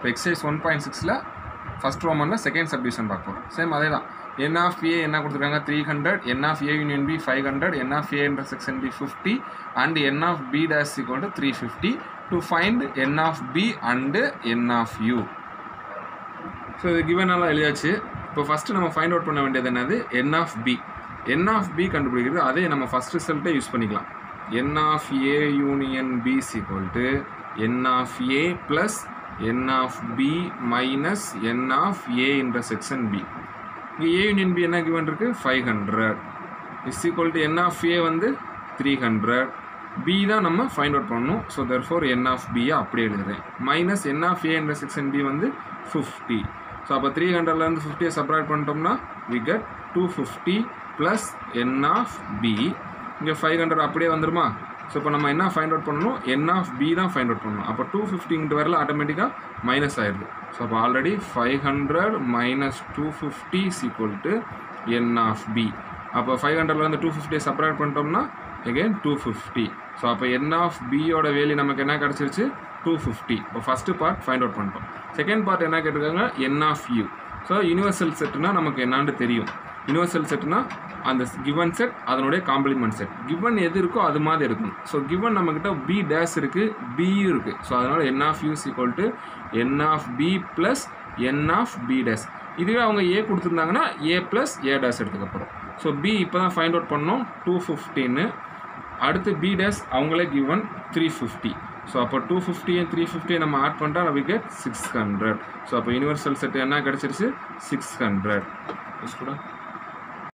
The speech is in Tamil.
இப்போ எக்ஸசைஸ் ஒன் பாயிண்ட் சிக்ஸில் ஃபஸ்ட் ரோமனில் செகண்ட் சப்டிவிஷன் பார்க்க போகிறோம் சேம் அதே தான் என் ஆஃப் ஏ என்ன கொடுத்துருக்காங்க three hundred n of A union B five hundred n of A intersection B fifty and n of B dash equal to three fifty to find n of B and n of U so இது கிவனெல்லாம் எழுதியாச்சு இப்போ ஃபஸ்ட்டு நம்ம ஃபைண்ட் அவுட் பண்ண வேண்டியது என்னது n of B n of B கண்டுபிடிக்கிறது அதே நம்ம ஃபஸ்ட் ரிசல்ட்டே யூஸ் பண்ணிக்கலாம் n of A union B equal to n of A plus n of B minus n of A intersection B இங்கே ஏ யூனியன் பி என்ன கிவன் இருக்குது five hundred is equal to n of A வந்து த்ரீ ஹண்ட்ரட் பி தான் நம்ம ஃபைண்ட் அவுட் பண்ணணும் so therefore n of பியை அப்படியே எழுதுறேன் minus n of A intersection B வந்து ஃபிஃப்டி ஸோ அப்போ த்ரீ ஹண்ட்ரட்லேருந்து ஃபிஃப்டியை செப்பரேட் பண்ணிட்டோம்னா we get two fifty plus n of B இங்கே ஃபைவ் ஹண்ட்ரட் அப்படியே வந்துருமா ஸோ இப்போ நம்ம என்ன ஃபைண்ட் அவுட் பண்ணணும் என் ஆஃப் பி தான் ஃபைண்ட் அவுட் பண்ணணும் அப்போ டூ ஃபிஃப்டிங்கிட்டு வரல ஆட்டோமேட்டிக்காக மைனஸ் ஆயிடுது ஸோ அப்போ already five hundred minus two fifty equal to n of B அப்போ ஃபைவ் ஹண்ட்ரட்லேருந்து டூ ஃபிஃப்டியை செப்பரேட் பண்ணிட்டோம்னா எகெயின் டூ ஃபிஃப்டி ஸோ அப்போ என் ஆஃப் பியோட வேல்யூ நமக்கு என்ன கிடச்சிருச்சு டூ ஃபிஃப்டி இப்போ ஃபஸ்ட்டு பார்ட் ஃபைண்ட் அவுட் பண்ணிட்டோம் செகண்ட் பார்ட் என்ன கேட்டிருக்காங்க n of U so universal செட்னா நமக்கு என்னான்னு தெரியும் யூனிவர்சல் செட்னா அந்த கிவன் செட் அதனுடைய காம்ப்ளிமெண்ட் செட் கிவன் எது இருக்கோ அது மாதிரி இருக்கணும் ஸோ கிவன் நம்மக்கிட்ட பி டேஸ் இருக்குது பியும் இருக்குது ஸோ அதனால் n of U's equal to n of B plus n of B dash இதுவே அவங்க ஏ கொடுத்துருந்தாங்கன்னா ஏ ப்ளஸ் ஏ டேஸ் எடுத்துக்க போகிறோம் ஸோ பி இப்போ தான் ஃபைண்ட் அவுட் பண்ணோம் டூ ஃபிஃப்டின்னு அடுத்து பி டேஸ் அவங்களே கிவன் த்ரீ ஃபிஃப்டி ஸோ அப்போ டூ ஃபிஃப்டி த்ரீ ஃபிஃப்டி நம்ம ஆட் பண்ணிட்டா நம்ம கெட் சிக்ஸ் ஹண்ட்ரட் ஸோ அப்போ யூனிவர்சல் செட் என்ன கிடச்சிருச்சு சிக்ஸ் ஹண்ட்ரட்